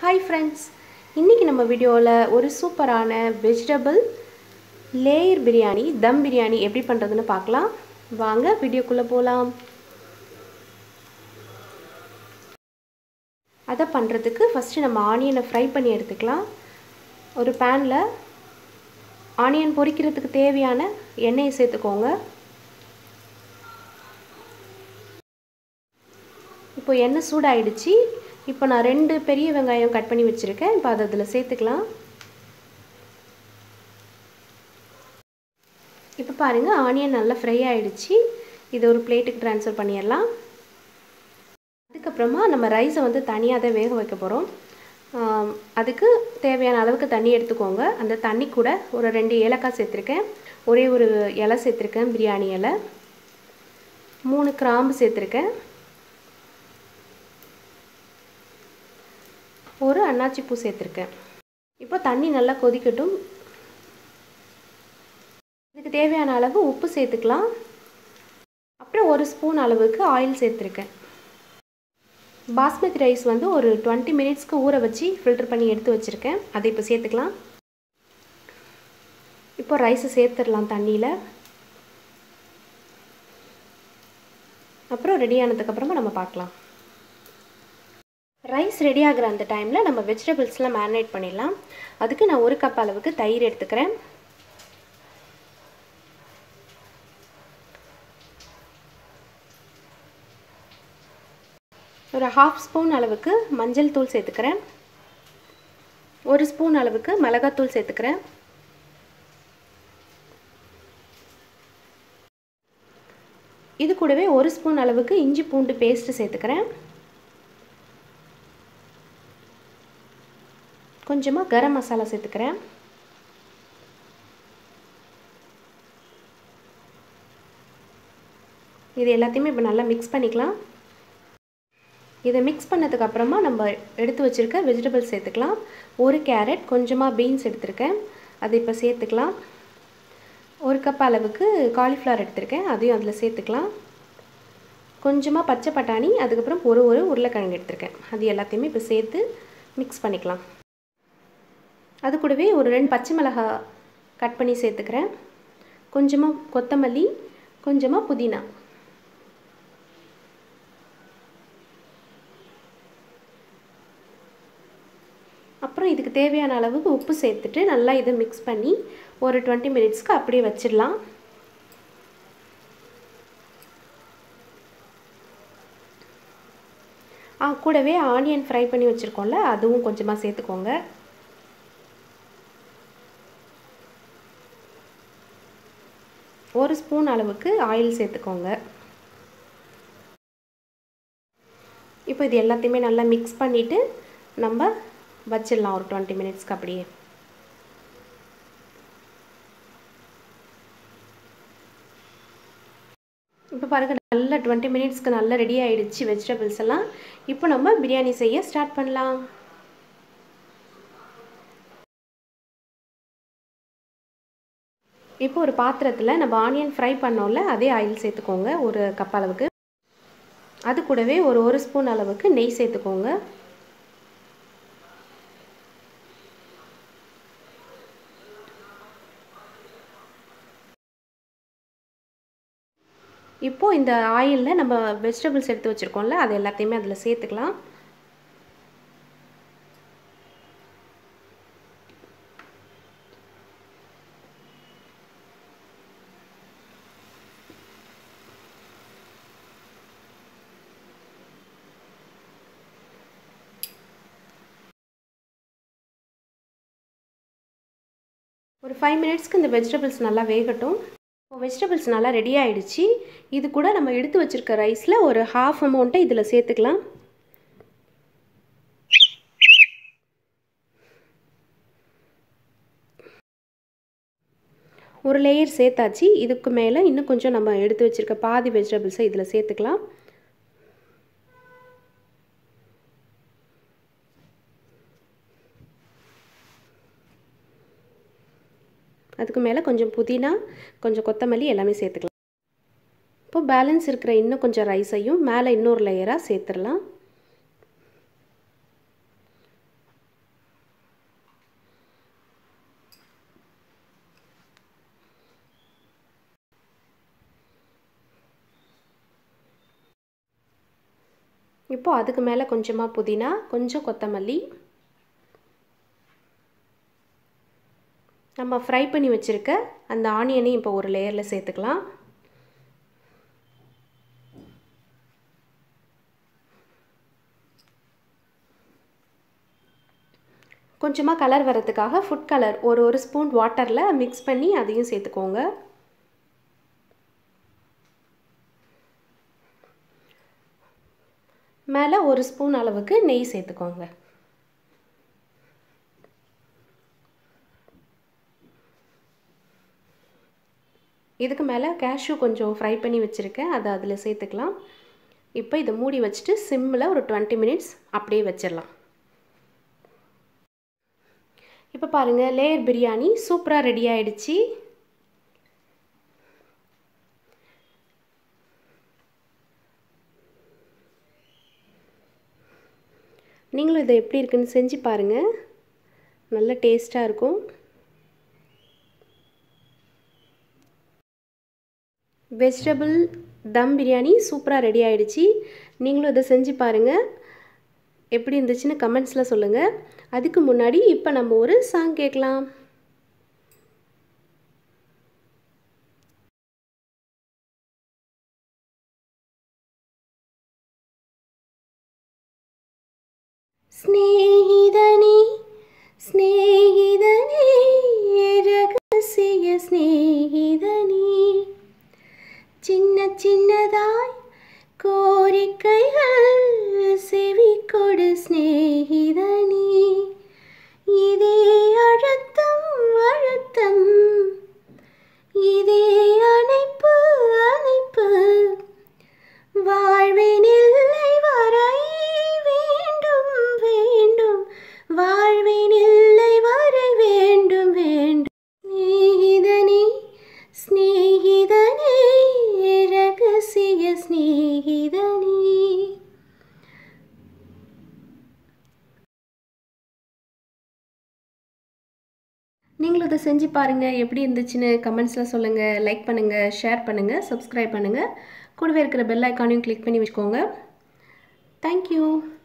hi friends இன்றைக்கி நம்ம வீடியோவில் ஒரு சூப்பரான வெஜிடபிள் லேயர் பிரியாணி தம் பிரியாணி எப்படி பண்ணுறதுன்னு பார்க்கலாம் வாங்க வீடியோக்குள்ளே போகலாம் அதை பண்ணுறதுக்கு ஃபஸ்ட்டு நம்ம ஆனியனை ஃப்ரை பண்ணி எடுத்துக்கலாம் ஒரு பேனில் ஆனியன் பொரிக்கிறதுக்கு தேவையான எண்ணெயை சேர்த்துக்கோங்க இப்போ எண்ணெய் சூடாயிடுச்சு இப்போ நான் ரெண்டு பெரிய வெங்காயம் கட் பண்ணி வச்சுருக்கேன் இப்போ அதை அதில் சேர்த்துக்கலாம் இப்போ பாருங்கள் ஆனியன் நல்லா ஃப்ரை ஆகிடுச்சு இதை ஒரு பிளேட்டுக்கு ட்ரான்ஸ்ஃபர் பண்ணிடலாம் அதுக்கப்புறமா நம்ம ரைஸை வந்து தனியாக தான் வேக வைக்க போகிறோம் அதுக்கு தேவையான அளவுக்கு தண்ணி எடுத்துக்கோங்க அந்த தண்ணி கூட ஒரு ரெண்டு ஏலக்காய் சேர்த்துருக்கேன் ஒரே ஒரு இலை சேர்த்துருக்கேன் பிரியாணி இலை மூணு கிராம்பு சேர்த்துருக்கேன் ஒரு அன்னாச்சி பூ சேர்த்துருக்கேன் இப்போ தண்ணி நல்லா கொதிக்கட்டும் இதுக்கு தேவையான அளவு உப்பு சேர்த்துக்கலாம் அப்புறம் ஒரு ஸ்பூன் அளவுக்கு ஆயில் சேர்த்துருக்கேன் பாஸ்மதி ரைஸ் வந்து ஒரு டுவெண்ட்டி மினிட்ஸ்க்கு ஊற வச்சு ஃபில்டர் பண்ணி எடுத்து வச்சுருக்கேன் அதை இப்போ சேர்த்துக்கலாம் இப்போ ரைஸை சேர்த்துடலாம் தண்ணியில் அப்புறம் ரெடி ஆனதுக்கப்புறமா நம்ம பார்க்கலாம் ரைஸ் ரெடி ஆகிற அந்த டைமில் நம்ம வெஜிடபிள்ஸ்லாம் மேரினேட் பண்ணிடலாம் அதுக்கு நான் ஒரு கப் அளவுக்கு தயிர் எடுத்துக்கிறேன் ஒரு ஹாஃப் ஸ்பூன் அளவுக்கு மஞ்சள் தூள் சேர்த்துக்கிறேன் ஒரு ஸ்பூன் அளவுக்கு மிளகாத்தூள் சேர்த்துக்கிறேன் இது கூடவே ஒரு ஸ்பூன் அளவுக்கு இஞ்சி பூண்டு பேஸ்ட்டு சேர்த்துக்கிறேன் கொஞ்சமாக கரம் மசாலா சேர்த்துக்கிறேன் இது எல்லாத்தையுமே இப்போ நல்லா மிக்ஸ் பண்ணிக்கலாம் இதை மிக்ஸ் பண்ணதுக்கு அப்புறமா நம்ம எடுத்து வச்சுருக்க வெஜிடபிள்ஸ் சேர்த்துக்கலாம் ஒரு கேரட் கொஞ்சமாக பீன்ஸ் எடுத்திருக்கேன் அதை இப்போ சேர்த்துக்கலாம் ஒரு கப் அளவுக்கு காலிஃப்ளவர் எடுத்திருக்கேன் அதையும் அதில் சேர்த்துக்கலாம் கொஞ்சமாக பச்சை பட்டாணி அதுக்கப்புறம் ஒரு ஒரு உருளைக்கிழங்கு எடுத்திருக்கேன் அது எல்லாத்தையுமே இப்போ சேர்த்து மிக்ஸ் பண்ணிக்கலாம் அது கூடவே ஒரு ரெண்டு பச்சை மிளகாய் கட் பண்ணி சேர்த்துக்கிறேன் கொஞ்சமாக கொத்தமல்லி கொஞ்சமாக புதினா அப்புறம் இதுக்கு தேவையான அளவுக்கு உப்பு சேர்த்துட்டு நல்லா இதை மிக்ஸ் பண்ணி ஒரு டுவெண்ட்டி மினிட்ஸ்க்கு அப்படியே வச்சிடலாம் ஆ கூடவே ஆனியன் ஃப்ரை பண்ணி வச்சுருக்கோம்ல அதுவும் கொஞ்சமாக சேர்த்துக்கோங்க ஒரு ஸ்பூன் அளவுக்கு ஆயில் சேர்த்துக்கோங்க இப்போ இது எல்லாத்தையுமே நல்லா மிக்ஸ் பண்ணிவிட்டு நம்ம வச்சிடலாம் ஒரு டுவெண்ட்டி மினிட்ஸ்க்கு அப்படியே இப்போ பாருங்கள் நல்ல டுவெண்ட்டி மினிட்ஸ்க்கு நல்லா ரெடி ஆகிடுச்சு வெஜிடபிள்ஸ் எல்லாம் இப்போ நம்ம பிரியாணி செய்ய ஸ்டார்ட் பண்ணலாம் இப்போ ஒரு பாத்திரத்தில் நம்ம ஆனியன் ஃப்ரை பண்ணோம்ல அதே ஆயில் சேர்த்துக்கோங்க ஒரு கப் அளவுக்கு அது கூடவே ஒரு ஒரு ஸ்பூன் அளவுக்கு நெய் சேர்த்துக்கோங்க இப்போது இந்த ஆயிலில் நம்ம வெஜிடபிள்ஸ் எடுத்து வச்சுருக்கோம்ல அது எல்லாத்தையுமே அதில் சேர்த்துக்கலாம் ஒரு ஃபைவ் மினிட்ஸ்க்கு இந்த வெஜிடபிள்ஸ் நல்லா வேகட்டும் இப்போ வெஜிடபிள்ஸ் நல்லா ரெடி ஆகிடுச்சு இது கூட நம்ம எடுத்து வச்சுருக்க ரைஸில் ஒரு ஹாஃப் அமௌண்ட்டை இதில் சேர்த்துக்கலாம் ஒரு லேயர் சேர்த்தாச்சு இதுக்கு மேலே இன்னும் கொஞ்சம் நம்ம எடுத்து வச்சுருக்க பாதி வெஜிடபிள்ஸை இதில் சேர்த்துக்கலாம் அதுக்கு மேலே கொஞ்சம் புதினா கொஞ்சம் கொத்தமல்லி எல்லாமே சேர்த்துக்கலாம் இப்போ பேலன்ஸ் இருக்கிற இன்னும் கொஞ்சம் ரைஸையும் மேலே இன்னொரு லேயராக சேர்த்துடலாம் இப்போது அதுக்கு மேலே கொஞ்சமாக புதினா கொஞ்சம் கொத்தமல்லி நம்ம ஃப்ரை பண்ணி வச்சுருக்க அந்த ஆனியனையும் இப்போ ஒரு லேயரில் சேர்த்துக்கலாம் கொஞ்சமாக கலர் வரதுக்காக ஃபுட் கலர் ஒரு ஒரு ஸ்பூன் வாட்டரில் மிக்ஸ் பண்ணி அதையும் சேர்த்துக்கோங்க மேலே ஒரு ஸ்பூன் அளவுக்கு நெய் சேர்த்துக்கோங்க இதுக்கு மேலே கேஷ்யூ கொஞ்சம் ஃப்ரை பண்ணி வச்சுருக்கேன் அதை அதில் சேர்த்துக்கலாம் இப்போ இதை மூடி வச்சுட்டு சிம்மில் ஒரு டுவெண்ட்டி மினிட்ஸ் அப்படியே வச்சிடலாம் இப்போ பாருங்கள் லேயர் பிரியாணி சூப்பராக ரெடி ஆகிடுச்சு நீங்களும் இதை எப்படி இருக்குன்னு செஞ்சு பாருங்கள் நல்ல டேஸ்ட்டாக இருக்கும் வெஜிடபிள் தம் பிரியாணி சூப்பராக ரெடி ஆகிடுச்சு நீங்களும் இதை செஞ்சு பாருங்கள் எப்படி இருந்துச்சுன்னு கமெண்ட்ஸில் சொல்லுங்கள் அதுக்கு முன்னாடி இப்போ நம்ம ஒரு சாங் கேட்கலாம் സ്നേഹിതനേ സ്നേഹിതനേ രഹസ്യ സ്നേഹിതനേ சின்ன சின்னதாய் கோரிக்கைகள் செவி கொடு சிநேகிதனே இதே அழுத்தம் அழுத்தம் இதே அணைப்பு அணைப்பு வாழ்வின் இல்லை வரை வேண்டும் வேண்டும் வாழ்வின் இல்லை வரை வேண்டும் வேண்டும் ஸ்நேகிதனே ஸ்நேகிதனே ரகசிய ஸ்நேகிதனே நீங்களும் இதை செஞ்சு பாருங்கள் எப்படி இருந்துச்சுன்னு கமெண்ட்ஸில் சொல்லுங்கள் லைக் பண்ணுங்கள் ஷேர் பண்ணுங்கள் சப்ஸ்கிரைப் பண்ணுங்கள் கூடவே இருக்கிற பெல் ஐக்கானையும் கிளிக் பண்ணி வச்சுக்கோங்க தேங்க்யூ